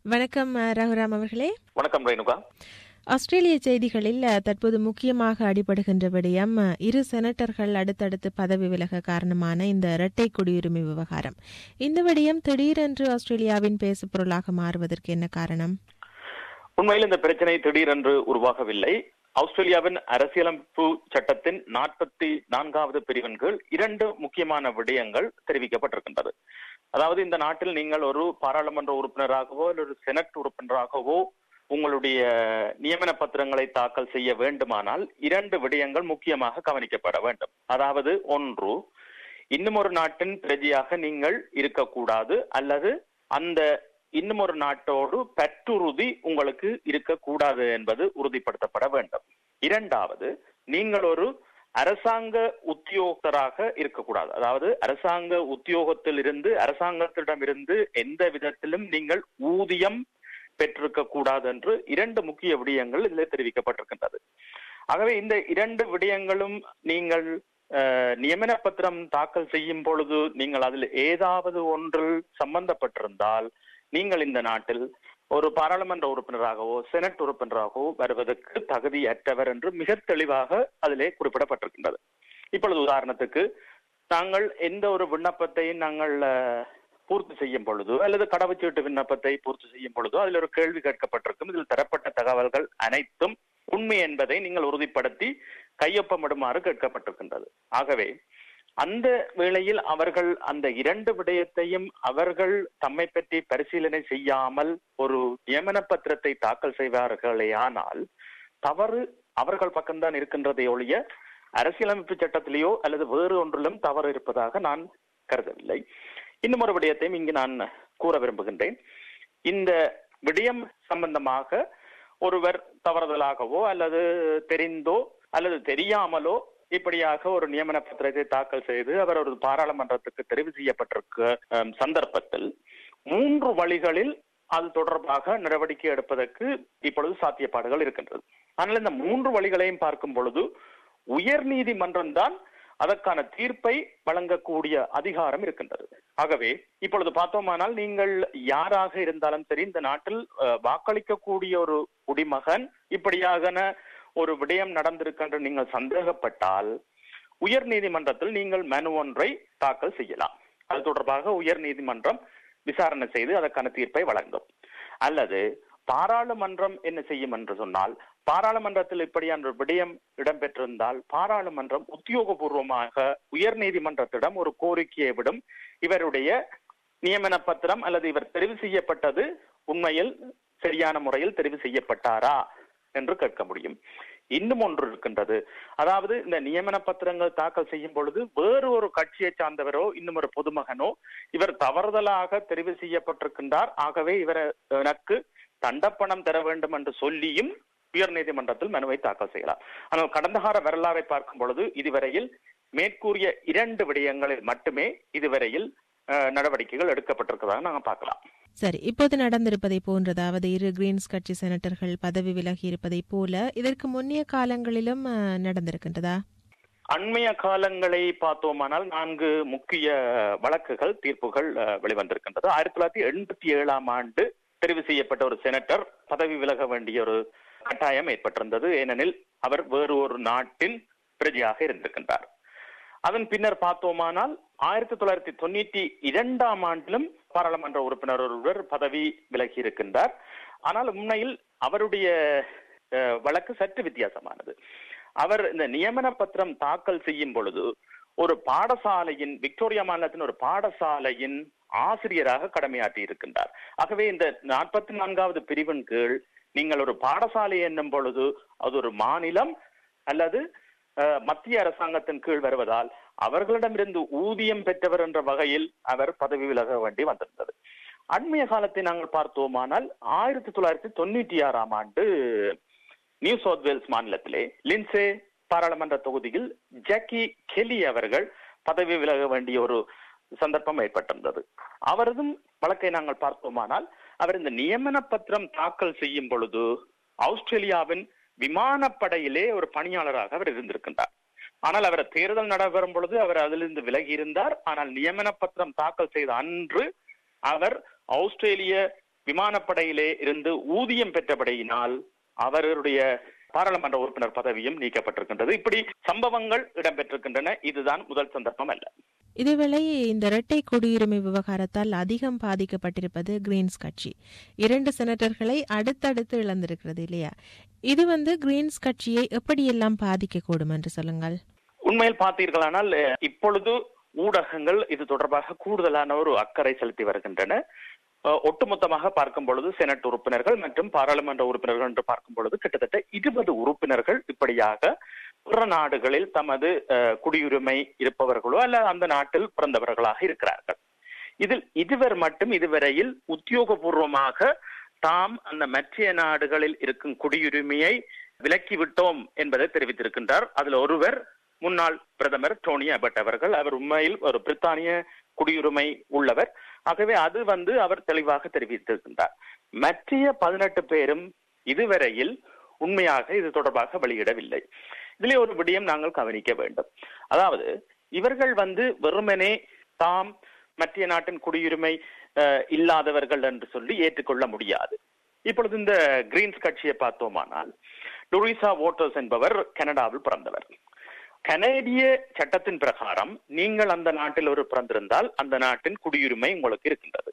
வணக்கம் அஹ், ரகுராம் அவர்களே வணக்கம் ரேணுகா ஆஸ்திரேலிய செய்திகளில் அஹ், தற்போது முக்கியமாக அடிபடுகின்ற விடயம் அஹ், இரு செனட்டர்கள் அடுத்தடுத்து பதவி விலக காரணமான இந்த இரட்டை குடியுரிமை விவகாரம் இந்த விடயம் திடீரென்று ஆஸ்திரேலியாவின் பேசுபொருளாக மாறுவதற்கு என்ன காரணம் உண்மையில் இந்த பிரச்சனை திடீரென்று உருவாகவில்லை ஆஸ்திரேலியாவின் அரசியலமைப்பு சட்டத்தின் நாற்பத்தி நான்காவது பிரிவின் கீழ் இரண்டு முக்கியமான விடயங்கள் தெரிவிக்கப்பட்டிருக்கின்றது அதாவது இந்த நாட்டில் நீங்கள் ஒரு பாராளுமன்ற உறுப்பினராகவோ அல்லது ஒரு செனட் உறுப்பினராகவோ உங்களுடைய நியமன பத்திரங்களை தாக்கல் செய்ய வேண்டுமானால் இரண்டு விடயங்கள் முக்கியமாக கவனிக்கப்பட வேண்டும் அதாவது ஒன்று இன்னும் ஒரு நாட்டின் பிரஜையாக நீங்கள் இருக்கக்கூடாது அல்லது அந்த இன்னும் ஒரு நாட்டோடு பற்றுறுதி உங்களுக்கு இருக்கக்கூடாது என்பது உறுதிப்படுத்தப்பட வேண்டும் இரண்டாவது நீங்கள் ஒரு அரசாங்க உத்தியோகத்தராக இருக்கக்கூடாது அதாவது அரசாங்க உத்தியோகத்தில் இருந்து அரசாங்கத்திடமிருந்து எந்த விதத்திலும் நீங்கள் ஊதியம் பெற்றிருக்க கூடாது என்று இரண்டு முக்கிய விடயங்கள் இதில் தெரிவிக்கப்பட்டிருக்கின்றது ஆகவே இந்த இரண்டு விடயங்களும் நீங்கள் அஹ், நியமன பத்திரம் தாக்கல் செய்யும் பொழுது நீங்கள் அதில் ஏதாவது ஒன்றில் சம்பந்தப்பட்டிருந்தால் நீங்கள் இந்த நாட்டில் ஒரு பாராளுமன்ற உறுப்பினராகவோ செனட் உறுப்பினராகவோ வருவதற்கு தகுதியற்றவர் என்று மிக தெளிவாக அதிலே குறிப்பிடப்பட்டிருக்கின்றது இப்பொழுது உதாரணத்துக்கு நாங்கள் எந்த ஒரு விண்ணப்பத்தையும் நாங்கள் அஹ், பூர்த்தி செய்யும் பொழுது அல்லது கடவுச்சீட்டு விண்ணப்பத்தை பூர்த்தி செய்யும் பொழுதோ அதில் ஒரு கேள்வி கேட்கப்பட்டிருக்கும் இதில் தரப்பட்ட தகவல்கள் அனைத்தும் உண்மை என்பதை நீங்கள் உறுதிப்படுத்தி கையொப்பமிடுமாறு கேட்கப்பட்டிருக்கின்றது ஆகவே அந்த வேளையில் அவர்கள் அந்த இரண்டு விடயத்தையும் அவர்கள் தம்மை பற்றி பரிசீலனை செய்யாமல் ஒரு நியமன பத்திரத்தை தாக்கல் செய்வார்களே ஆனால் தவறு அவர்கள் பக்கம்தான் இருக்கின்றதை ஒழிய அரசியலமைப்பு சட்டத்திலேயோ அல்லது வேறு ஒன்றிலும் தவறு இருப்பதாக நான் கருதவில்லை இன்னும் ஒரு விடயத்தையும் இங்கு நான் கூற விரும்புகின்றேன் இந்த விடயம் சம்பந்தமாக ஒருவர் தவறுதலாகவோ அல்லது தெரிந்தோ அல்லது தெரியாமலோ இப்படியாக ஒரு நியமன பத்திரத்தை தாக்கல் செய்து அவர் ஒரு பாராளுமன்றத்துக்கு தெரிவு செய்யப்பட்டிருக்க அஹ், சந்தர்ப்பத்தில் மூன்று வழிகளில் அது தொடர்பாக நடவடிக்கை எடுப்பதற்கு இப்பொழுது சாத்தியப்பாடுகள் இருக்கின்றது ஆனால் இந்த மூன்று வழிகளையும் பார்க்கும் பொழுது உயர் நீதிமன்றம் தான் அதற்கான தீர்ப்பை வழங்கக்கூடிய அதிகாரம் இருக்கின்றது ஆகவே இப்பொழுது பார்த்தோமானால் நீங்கள் யாராக இருந்தாலும் சரி இந்த நாட்டில் அஹ், வாக்களிக்கக்கூடிய ஒரு குடிமகன் இப்படியாக ஒரு விடயம் நடந்திருக்கின்ற நீங்கள் சந்தேகப்பட்டால் உயர் நீதிமன்றத்தில் நீங்கள் மனு ஒன்றை தாக்கல் செய்யலாம் அது தொடர்பாக உயர் நீதிமன்றம் விசாரணை செய்து அதற்கான தீர்ப்பை வழங்கும் அல்லது பாராளுமன்றம் என்ன செய்யும் என்று சொன்னால் பாராளுமன்றத்தில் இப்படியான ஒரு விடயம் இடம்பெற்றிருந்தால் பாராளுமன்றம் உத்தியோகபூர்வமாக உயர் நீதிமன்றத்திடம் ஒரு கோரிக்கையை விடும் இவருடைய நியமன பத்திரம் அல்லது இவர் தெரிவு செய்யப்பட்டது உண்மையில் சரியான முறையில் தெரிவு செய்யப்பட்டாரா என்று கேட்க முடியும் இன்னும் ஒன்று இருக்கின்றது அதாவது இந்த நியமன பத்திரங்கள் தாக்கல் செய்யும் பொழுது வேறு ஒரு கட்சியை சார்ந்தவரோ இன்னும் ஒரு பொதுமகனோ இவர் தவறுதலாக தெரிவு செய்யப்பட்டிருக்கின்றார் ஆகவே இவரை எனக்கு தண்டப்பணம் தர வேண்டும் என்று சொல்லியும் உயர் நீதிமன்றத்தில் மனுவை தாக்கல் செய்யலாம் ஆனால் கடந்த கால வரலாறை பார்க்கும் பொழுது இதுவரையில் மேற்கூறிய இரண்டு விடயங்களில் மட்டுமே இதுவரையில் அஹ், நடவடிக்கைகள் எடுக்கப்பட்டிருக்கிறதாக நாங்கள் பார்க்கலாம் சரி இப்போது நடந்திருப்பதை போன்றதாவது இரு கிரீன்ஸ் கட்சி செனட்டர்கள் பதவி விலகி இருப்பதை போல இதற்கு முன்னைய காலங்களிலும் அஹ், நடந்திருக்கின்றதா அண்மைய காலங்களை பார்த்தோமானால் நான்கு முக்கிய வழக்குகள் தீர்ப்புகள் அஹ், வெளிவந்திருக்கின்றது ஆயிரத்தி தொள்ளாயிரத்தி எண்பத்தி ஏழாம் ஆண்டு தெரிவு செய்யப்பட்ட ஒரு செனட்டர் பதவி விலக வேண்டிய ஒரு கட்டாயம் ஏற்பட்டிருந்தது ஏனெனில் அவர் வேறு ஒரு நாட்டின் பிரஜையாக இருந்திருக்கின்றார் அதன் பின்னர் பார்த்தோமானால் ஆயிரத்தி தொள்ளாயிரத்தி தொண்ணூற்றி இரண்டாம் ஆண்டிலும் பாராளுமன்ற உறுப்பினர் ஒருவர் பதவி விலகி இருக்கின்றார் ஆனால் உண்மையில் அவருடைய அஹ், வழக்கு சற்று வித்தியாசமானது அவர் இந்த நியமன பத்திரம் தாக்கல் செய்யும் பொழுது ஒரு பாடசாலையின் விக்டோரியா மாநிலத்தின் ஒரு பாடசாலையின் ஆசிரியராக கடமையாற்றி இருக்கின்றார் ஆகவே இந்த நாற்பத்தி நான்காவது பிரிவின் கீழ் நீங்கள் ஒரு பாடசாலை என்னும் பொழுது அது ஒரு மாநிலம் அல்லது அஹ், மத்திய அரசாங்கத்தின் கீழ் வருவதால் அவர்களிடமிருந்து ஊதியம் பெற்றவர் என்ற வகையில் அவர் பதவி விலக வேண்டி வந்திருந்தது அண்மைய காலத்தை நாங்கள் பார்த்தோமானால் ஆயிரத்தி தொள்ளாயிரத்தி தொண்ணூற்றி ஆறாம் ஆண்டு நியூ சவுத் வேல்ஸ் மாநிலத்திலே லின்சே பாராளுமன்ற தொகுதியில் ஜாக்கி கெலி அவர்கள் பதவி விலக வேண்டிய ஒரு சந்தர்ப்பம் ஏற்பட்டிருந்தது அவரதும் வழக்கை நாங்கள் பார்த்தோமானால் அவர் இந்த நியமன பத்திரம் தாக்கல் செய்யும் பொழுது ஆஸ்திரேலியாவின் விமானப்படையிலே ஒரு பணியாளராக அவர் இருந்திருக்கின்றார் ஆனால் அவர் தேர்தல் நடைபெறும் பொழுது அவர் அதிலிருந்து விலகி இருந்தார் ஆனால் நியமன பத்திரம் தாக்கல் செய்த அன்று அவர் ஆஸ்திரேலிய விமானப்படையிலே இருந்து ஊதியம் பெற்றபடியினால் அவருடைய பாராளுமன்ற உறுப்பினர் பதவியும் நீக்கப்பட்டிருக்கின்றது இப்படி சம்பவங்கள் இடம்பெற்றிருக்கின்றன இதுதான் முதல் சந்தர்ப்பம் அல்ல இதேவேளை இந்த இரட்டை குடியுரிமை விவகாரத்தால் அதிகம் பாதிக்கப்பட்டிருப்பது கிரீன்ஸ் கட்சி இரண்டு செனட்டர்களை அடுத்தடுத்து இழந்திருக்கிறது இல்லையா இது வந்து கிரீன்ஸ் கட்சியை எப்படியெல்லாம் பாதிக்கக்கூடும் என்று சொல்லுங்கள் உண்மையில் பார்த்தீர்களானால் இப்பொழுது ஊடகங்கள் இது தொடர்பாக கூடுதலான ஒரு அக்கறை செலுத்தி வருகின்றன ஒட்டுமொத்தமாக பார்க்கும் பொழுது செனட் உறுப்பினர்கள் மற்றும் பாராளுமன்ற உறுப்பினர்கள் என்று பார்க்கும் பொழுது கிட்டத்தட்ட இருபது உறுப்பினர்கள் இப்படியாக பிற நாடுகளில் தமது குடியுரிமை இருப்பவர்களோ அல்ல அந்த நாட்டில் பிறந்தவர்களாக இருக்கிறார்கள் இதில் இதுவர் மட்டும் இதுவரையில் உத்தியோகபூர்வமாக தாம் அந்த மற்ற நாடுகளில் இருக்கும் குடியுரிமையை விலக்கிவிட்டோம் என்பதை தெரிவித்திருக்கின்றார் அதில் ஒருவர் முன்னாள் பிரதமர் டோனி அபட் அவர்கள் அவர் உண்மையில் ஒரு பிரித்தானிய குடியுரிமை உள்ளவர் ஆகவே அது வந்து அவர் தெளிவாக தெரிவித்திருக்கின்றார் மற்ற பதினெட்டு பேரும் இதுவரையில் உண்மையாக இது தொடர்பாக வெளியிடவில்லை இதிலே ஒரு விடயம் நாங்கள் கவனிக்க வேண்டும் அதாவது இவர்கள் வந்து வெறுமனே தாம் மத்திய நாட்டின் குடியுரிமை இல்லாதவர்கள் என்று சொல்லி ஏற்றுக்கொள்ள முடியாது இப்பொழுது இந்த கிரீன்ஸ் கட்சியை பார்த்தோமானால் லூரிசா ஓட்டர்ஸ் என்பவர் கனடாவில் பிறந்தவர் கனேடிய சட்டத்தின் பிரகாரம் நீங்கள் அந்த நாட்டில் ஒரு பிறந்திருந்தால் அந்த நாட்டின் குடியுரிமை உங்களுக்கு இருக்கின்றது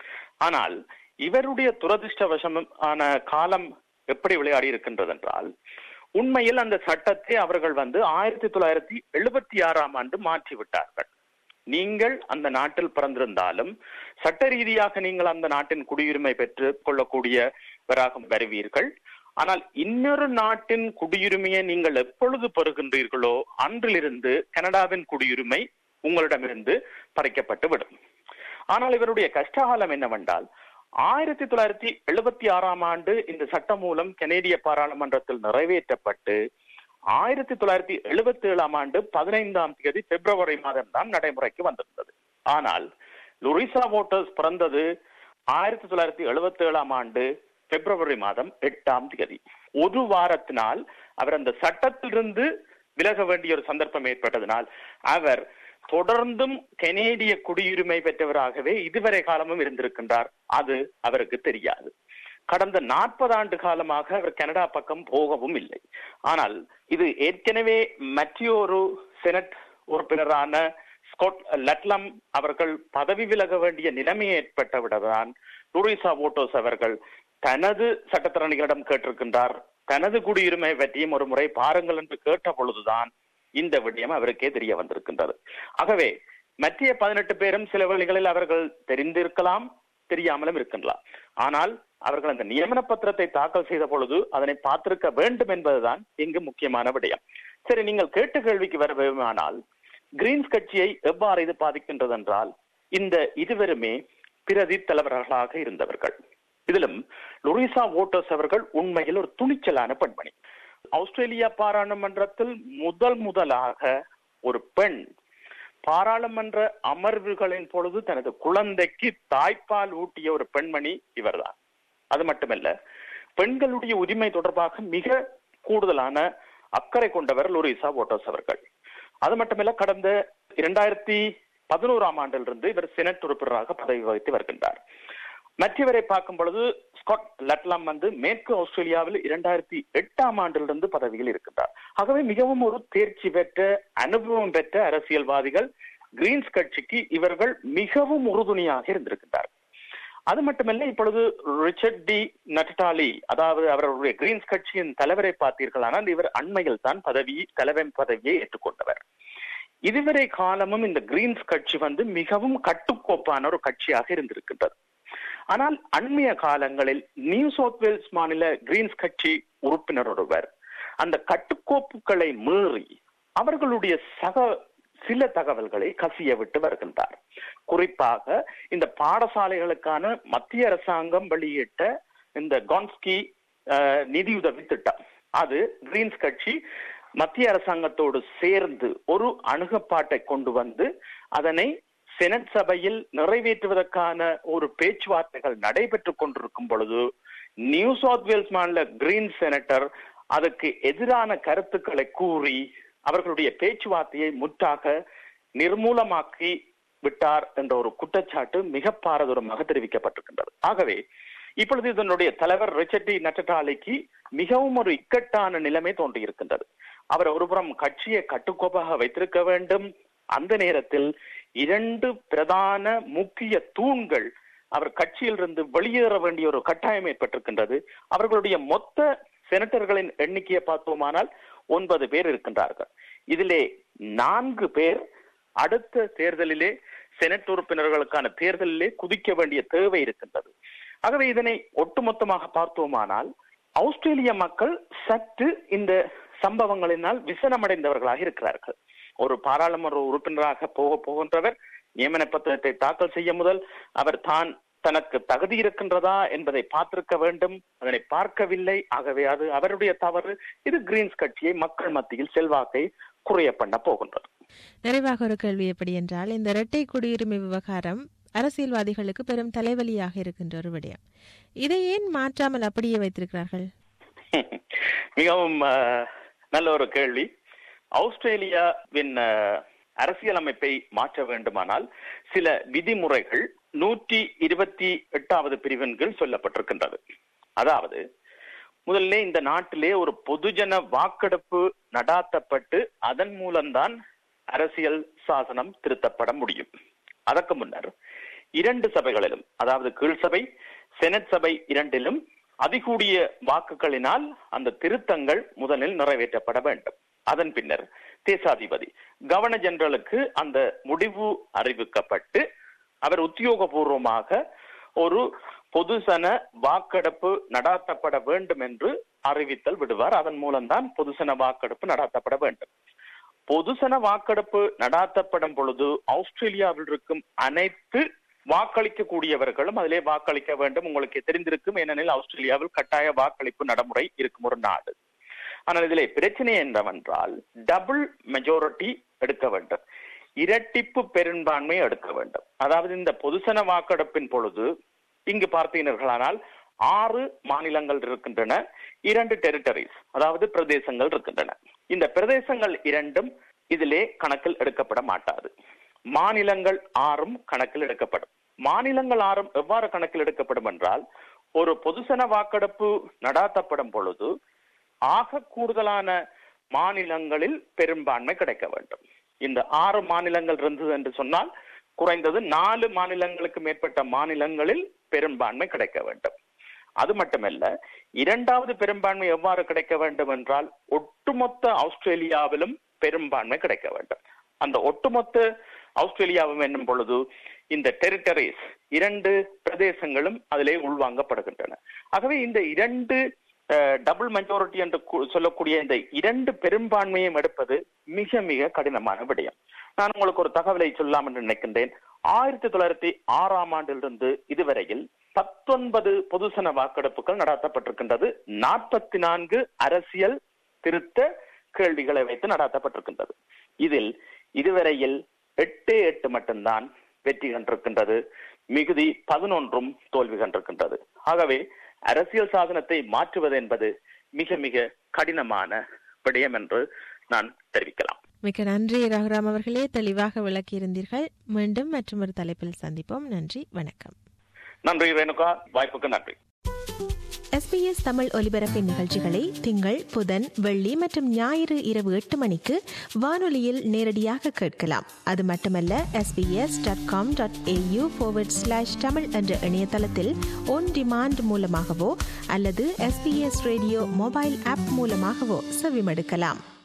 ஆனால் இவருடைய துரதிருஷ்டவசமான காலம் எப்படி விளையாடி இருக்கின்றது என்றால் உண்மையில் அந்த சட்டத்தை அவர்கள் வந்து ஆயிரத்தி தொள்ளாயிரத்தி எழுபத்தி ஆறாம் ஆண்டு மாற்றி விட்டார்கள் நீங்கள் அந்த நாட்டில் பிறந்திருந்தாலும் சட்ட ரீதியாக நீங்கள் அந்த நாட்டின் குடியுரிமை பெற்றுக் கொள்ளக்கூடியவராக வருவீர்கள் ஆனால் இன்னொரு நாட்டின் குடியுரிமையை நீங்கள் எப்பொழுது பெறுகின்றீர்களோ அன்றிலிருந்து கனடாவின் குடியுரிமை உங்களிடமிருந்து பறிக்கப்பட்டு விடும் ஆனால் இவருடைய கஷ்டகாலம் என்னவென்றால் ஆயிரத்தி தொள்ளாயிரத்தி எழுபத்தி ஆறாம் ஆண்டு இந்த சட்டம் மூலம் கனேடிய பாராளுமன்றத்தில் நிறைவேற்றப்பட்டு ஆயிரத்தி தொள்ளாயிரத்தி எழுபத்தி ஏழாம் ஆண்டு பதினைந்தாம் தேதி பிப்ரவரி மாதம் தான் நடைமுறைக்கு வந்திருந்தது ஆனால் லுரிசா ஓட்டர்ஸ் பிறந்தது ஆயிரத்தி தொள்ளாயிரத்தி எழுபத்தி ஏழாம் ஆண்டு பிப்ரவரி மாதம் எட்டாம் தேதி ஒரு வாரத்தினால் அவர் அந்த சட்டத்திலிருந்து விலக வேண்டிய ஒரு சந்தர்ப்பம் ஏற்பட்டதனால் அவர் தொடர்ந்தும் கனேடிய குடியுரிமை பெற்றவராகவே இதுவரை காலமும் இருந்திருக்கின்றார் அது அவருக்கு தெரியாது கடந்த நாற்பது ஆண்டு காலமாக அவர் கனடா பக்கம் போகவும் இல்லை ஆனால் இது ஏற்கனவே மற்றொரு செனட் உறுப்பினரான ஸ்காட் லட்லம் அவர்கள் பதவி விலக வேண்டிய நிலைமை ஏற்பட்டவிடதான் லூரிசா ஓட்டோஸ் அவர்கள் தனது சட்டத்தரணிகளிடம் கேட்டிருக்கின்றார் தனது குடியுரிமை பற்றியும் ஒரு முறை பாருங்கள் என்று கேட்ட பொழுதுதான் இந்த விடயம் அவருக்கே தெரிய வந்திருக்கின்றது ஆகவே மற்ற பதினெட்டு பேரும் சில வழிகளில் அவர்கள் தெரிந்திருக்கலாம் தெரியாமலும் இருக்கின்றலாம் ஆனால் அவர்கள் அந்த நியமன பத்திரத்தை தாக்கல் செய்த பொழுது அதனை பார்த்திருக்க வேண்டும் என்பதுதான் இங்கு முக்கியமான விடயம் சரி நீங்கள் கேட்ட கேள்விக்கு வர வேண்டுமானால் கிரீன்ஸ் கட்சியை எவ்வாறு இது பாதிக்கின்றது என்றால் இந்த இருவருமே பிரதி தலைவர்களாக இருந்தவர்கள் இதிலும் லொரிசா ஓட்டர்ஸ் அவர்கள் உண்மையில் ஒரு துணிச்சலான பெண்மணி ஆஸ்திரேலியா பாராளுமன்றத்தில் முதல் முதலாக ஒரு பெண் பாராளுமன்ற அமர்வுகளின் பொழுது தனது குழந்தைக்கு தாய்ப்பால் ஊட்டிய ஒரு பெண்மணி இவர்தான் அது மட்டுமல்ல பெண்களுடைய உரிமை தொடர்பாக மிக கூடுதலான அக்கறை கொண்டவர் லூரிசா ஓட்டர்ஸ் அவர்கள் அது மட்டுமல்ல கடந்த இரண்டாயிரத்தி பதினோராம் ஆண்டிலிருந்து இவர் செனட் உறுப்பினராக பதவி வகித்து வருகின்றார் மற்றவரை பார்க்கும் பொழுது ஸ்காட் லட்லாம் வந்து மேற்கு ஆஸ்திரேலியாவில் இரண்டாயிரத்தி எட்டாம் ஆண்டிலிருந்து பதவியில் இருக்கின்றார் ஆகவே மிகவும் ஒரு தேர்ச்சி பெற்ற அனுபவம் பெற்ற அரசியல்வாதிகள் கிரீன்ஸ் கட்சிக்கு இவர்கள் மிகவும் உறுதுணையாக இருந்திருக்கின்றார் அது மட்டுமல்ல இப்பொழுது ரிச்சர்ட் டி நட்டாலி அதாவது அவர்களுடைய கிரீன்ஸ் கட்சியின் தலைவரை பார்த்தீர்களானால் இவர் அண்மையில் தான் பதவி தலைவர் பதவியை ஏற்றுக்கொண்டவர் இதுவரை காலமும் இந்த கிரீன்ஸ் கட்சி வந்து மிகவும் கட்டுக்கோப்பான ஒரு கட்சியாக இருந்திருக்கின்றது ஆனால் அண்மைய காலங்களில் நியூ சவுத் வேல்ஸ் மாநில கிரீன்ஸ் கட்சி உறுப்பினர் ஒருவர் அந்த கட்டுக்கோப்புகளை மீறி அவர்களுடைய சக சில தகவல்களை கசிய விட்டு வருகின்றார் குறிப்பாக இந்த பாடசாலைகளுக்கான மத்திய அரசாங்கம் வெளியிட்ட இந்த கான்ஸ்கி நிதியுதவி திட்டம் அது கிரீன்ஸ் கட்சி மத்திய அரசாங்கத்தோடு சேர்ந்து ஒரு அணுகப்பாட்டை கொண்டு வந்து அதனை செனட் சபையில் நிறைவேற்றுவதற்கான ஒரு பேச்சுவார்த்தைகள் நடைபெற்றுக் கொண்டிருக்கும் பொழுது நியூ சவுத் வேல்ஸ் மாநில கிரீன் செனட்டர் அதுக்கு எதிரான கருத்துக்களை கூறி அவர்களுடைய பேச்சுவார்த்தையை முற்றாக நிர்மூலமாக்கி விட்டார் என்ற ஒரு குற்றச்சாட்டு மிக பாரதூரமாக தெரிவிக்கப்பட்டிருக்கின்றது ஆகவே இப்பொழுது இதனுடைய தலைவர் ரிச்சர்டி நட்டடாலிக்கு மிகவும் ஒரு இக்கட்டான நிலைமை தோன்றியிருக்கின்றது அவர் ஒருபுறம் கட்சியை கட்டுக்கோப்பாக வைத்திருக்க வேண்டும் அந்த நேரத்தில் இரண்டு பிரதான முக்கிய தூண்கள் அவர் கட்சியிலிருந்து வெளியேற வேண்டிய ஒரு கட்டாயம் ஏற்பட்டிருக்கின்றது அவர்களுடைய மொத்த செனட்டர்களின் எண்ணிக்கையை பார்த்தோமானால் ஒன்பது பேர் இருக்கின்றார்கள் இதிலே நான்கு பேர் அடுத்த தேர்தலிலே செனட் உறுப்பினர்களுக்கான தேர்தலிலே குதிக்க வேண்டிய தேவை இருக்கின்றது ஆகவே இதனை ஒட்டுமொத்தமாக பார்த்தோமானால் ஆஸ்திரேலிய மக்கள் சற்று இந்த சம்பவங்களினால் விசனமடைந்தவர்களாக இருக்கிறார்கள் ஒரு பாராளுமன்ற உறுப்பினராக போக போகின்றவர் நியமன பத்திரத்தை தாக்கல் செய்ய முதல் அவர் தான் தனக்கு தகுதி இருக்கின்றதா என்பதை பார்த்திருக்க வேண்டும் அதனை பார்க்கவில்லை ஆகவே அது அவருடைய தவறு இது கிரீன்ஸ் கட்சியை மக்கள் மத்தியில் செல்வாக்கை குறைய பண்ண போகின்றது நிறைவாக ஒரு கேள்வி எப்படி என்றால் இந்த இரட்டை குடியுரிமை விவகாரம் அரசியல்வாதிகளுக்கு பெரும் தலைவலியாக இருக்கின்ற ஒரு விடயம் இதை ஏன் மாற்றாமல் அப்படியே வைத்திருக்கிறார்கள் மிகவும் நல்ல ஒரு கேள்வி ஆஸ்திரேலியாவின் அரசியலமைப்பை மாற்ற வேண்டுமானால் சில விதிமுறைகள் நூற்றி இருபத்தி எட்டாவது பிரிவின் கீழ் சொல்லப்பட்டிருக்கின்றது அதாவது முதல்ல இந்த நாட்டிலே ஒரு பொதுஜன வாக்கெடுப்பு நடாத்தப்பட்டு அதன் மூலம்தான் அரசியல் சாசனம் திருத்தப்பட முடியும் அதற்கு முன்னர் இரண்டு சபைகளிலும் அதாவது கீழ் சபை செனட் சபை இரண்டிலும் அதிகூடிய வாக்குகளினால் அந்த திருத்தங்கள் முதலில் நிறைவேற்றப்பட வேண்டும் அதன் பின்னர் தேசாதிபதி கவர்னர் ஜெனரலுக்கு அந்த முடிவு அறிவிக்கப்பட்டு அவர் உத்தியோகபூர்வமாக ஒரு பொதுசன வாக்கெடுப்பு நடாத்தப்பட வேண்டும் என்று அறிவித்தல் விடுவார் அதன் மூலம்தான் பொதுசன வாக்கெடுப்பு நடாத்தப்பட வேண்டும் பொதுசன வாக்கெடுப்பு நடாத்தப்படும் பொழுது ஆஸ்திரேலியாவில் இருக்கும் அனைத்து வாக்களிக்க கூடியவர்களும் அதிலே வாக்களிக்க வேண்டும் உங்களுக்கு தெரிந்திருக்கும் ஏனெனில் ஆஸ்திரேலியாவில் கட்டாய வாக்களிப்பு நடைமுறை இருக்கும் ஒரு நாடு ஆனால் இதிலே பிரச்சனை என்னவென்றால் டபுள் மெஜாரிட்டி எடுக்க வேண்டும் இரட்டிப்பு பெரும்பான்மை எடுக்க வேண்டும் அதாவது இந்த பொதுசன வாக்கெடுப்பின் பொழுது இங்கு பார்த்தீர்களானால் ஆறு மாநிலங்கள் இருக்கின்றன இரண்டு டெரிட்டரிஸ் அதாவது பிரதேசங்கள் இருக்கின்றன இந்த பிரதேசங்கள் இரண்டும் இதிலே கணக்கில் எடுக்கப்பட மாட்டாது மாநிலங்கள் ஆறும் கணக்கில் எடுக்கப்படும் மாநிலங்கள் ஆறும் எவ்வாறு கணக்கில் எடுக்கப்படும் என்றால் ஒரு பொதுசன வாக்கெடுப்பு நடாத்தப்படும் பொழுது ஆக கூடுதலான மாநிலங்களில் பெரும்பான்மை கிடைக்க வேண்டும் இந்த ஆறு மாநிலங்கள் இருந்தது என்று சொன்னால் குறைந்தது நாலு மாநிலங்களுக்கு மேற்பட்ட மாநிலங்களில் பெரும்பான்மை கிடைக்க வேண்டும் அது மட்டுமல்ல இரண்டாவது பெரும்பான்மை எவ்வாறு கிடைக்க வேண்டும் என்றால் ஒட்டுமொத்த ஆஸ்திரேலியாவிலும் பெரும்பான்மை கிடைக்க வேண்டும் அந்த ஒட்டுமொத்த ஆஸ்திரேலியாவும் என்னும் பொழுது இந்த டெரிட்டரிஸ் இரண்டு பிரதேசங்களும் அதிலே உள்வாங்கப்படுகின்றன ஆகவே இந்த இரண்டு டபுள் மெஜாரிட்டி என்று சொல்லக்கூடிய இந்த இரண்டு பெரும்பான்மையும் எடுப்பது மிக மிக கடினமான விடயம் நான் உங்களுக்கு ஒரு தகவலை சொல்லலாம் என்று நினைக்கின்றேன் ஆயிரத்தி தொள்ளாயிரத்தி ஆறாம் ஆண்டிலிருந்து இதுவரையில் பத்தொன்பது பொதுசன வாக்கெடுப்புகள் நடத்தப்பட்டிருக்கின்றது நாற்பத்தி நான்கு அரசியல் திருத்த கேள்விகளை வைத்து நடத்தப்பட்டிருக்கின்றது இதில் இதுவரையில் எட்டு எட்டு மட்டும்தான் வெற்றி கண்டிருக்கின்றது மிகுதி பதினொன்றும் தோல்வி கண்டிருக்கின்றது ஆகவே அரசியல் சாதனத்தை மாற்றுவது என்பது மிக மிக கடினமான விடயம் என்று நான் தெரிவிக்கலாம் மிக்க நன்றி ரகுராம் அவர்களே தெளிவாக விளக்கியிருந்தீர்கள் மீண்டும் மற்றொரு தலைப்பில் சந்திப்போம் நன்றி வணக்கம் நன்றி ரேணுகா வாய்ப்புக்கு நன்றி எஸ்பிஎஸ் தமிழ் ஒலிபரப்பின் நிகழ்ச்சிகளை திங்கள் புதன் வெள்ளி மற்றும் ஞாயிறு இரவு எட்டு மணிக்கு வானொலியில் நேரடியாக கேட்கலாம் அது மட்டுமல்ல SBS dot com dot AU forward slash Tamil என்ற இணையதளத்தில் ஒன் டிமாண்ட் மூலமாகவோ அல்லது எஸ்பிஎஸ் ரேடியோ மொபைல் ஆப் மூலமாகவோ செவிமடுக்கலாம்